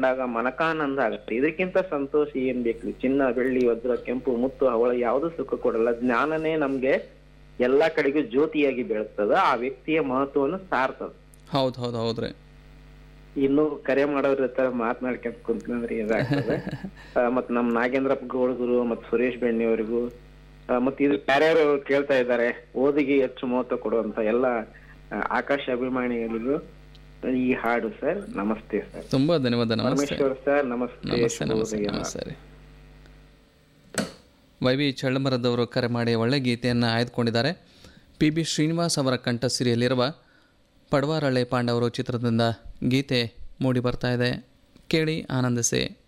ಕಂಡಾಗ ಮನಕಾನಂದ ಆಗುತ್ತೆ ಇದಕ್ಕಿಂತ ಸಂತೋಷ ಏನ್ ಬೇಕು ಚಿನ್ನ ಬೆಳ್ಳಿ ವಜ್ರ ಕೆಂಪು ಮುತ್ತು ಅವಳ ಯಾವ್ದು ಸುಖ ಕೊಡಲ್ಲ ಜ್ಞಾನನೇ ನಮ್ಗೆ ಎಲ್ಲಾ ಕಡೆಗೂ ಜ್ಯೋತಿಯಾಗಿ ಬೆಳಗ್ತದ ಆ ವ್ಯಕ್ತಿಯ ಮಹತ್ವವನ್ನು ಸಾರ್ತದ ಹೌದು ಹೌದು ಹೌದ್ರಿ ಇನ್ನು ಕರೆ ಮಾಡೋರ್ ಹತ್ರ ಮಾತನಾಡ್ಕೊಂತ ಕುಂತ್ಕೊಂಡ್ರೆ ಇದಾಗ್ತದೆ ಆ, ಮತ್ ನಮ್ ನಾಗೇಂದ್ರಪ್ಪ ಗೌಡಗುರು ಮತ್ ಸುರೇಶ್ ಬೆಣ್ಣಿ ಅವರಿಗೂ ಮತ್ ಇದು ಯಾರ್ಯಾರು ಕೇಳ್ತಾ ಇದ್ದಾರೆ ಓದಿಗೆ ಹೆಚ್ಚು ಮಹತ್ವ ಕೊಡುವಂತ ಎಲ್ಲ ಆ, ಆಕಾಶ ಅಭಿಮಾನಿಗಳಿಗೂ ಈ ಹಾಡು ಸರ್ ನಮಸ್ತೆ ಸರ್ ತುಂಬ ಧನ್ಯವಾದ ನಮಸ್ತೆ ಪರಮೇಶ್ವರ್ ಸರ್ ನಮಸ್ತೆ ನಮಸ್ತೆ ನಮಸ್ತೆ ಶುಭೋದಯ. ನಮಸ್ತೆ ರೀ ವೈ ವಿ ಚಳ್ಳಮರದವರು ಕರೆ ಮಾಡಿ ಒಳ್ಳೆ ಗೀತೆಯನ್ನು ಆಯ್ದುಕೊಂಡಿದ್ದಾರೆ ಪಿ ಬಿ ಶ್ರೀನಿವಾಸ್ ಅವರ ಕಂಠಸಿರಿಯಲ್ಲಿರುವ ಪಡವಾರಳ್ಳೆ ಪಾಂಡವರು ಚಿತ್ರದಿಂದ ಗೀತೆ ಮೂಡಿ ಬರ್ತಾ ಇದೆ ಕೇಳಿ ಆನಂದಿಸಿ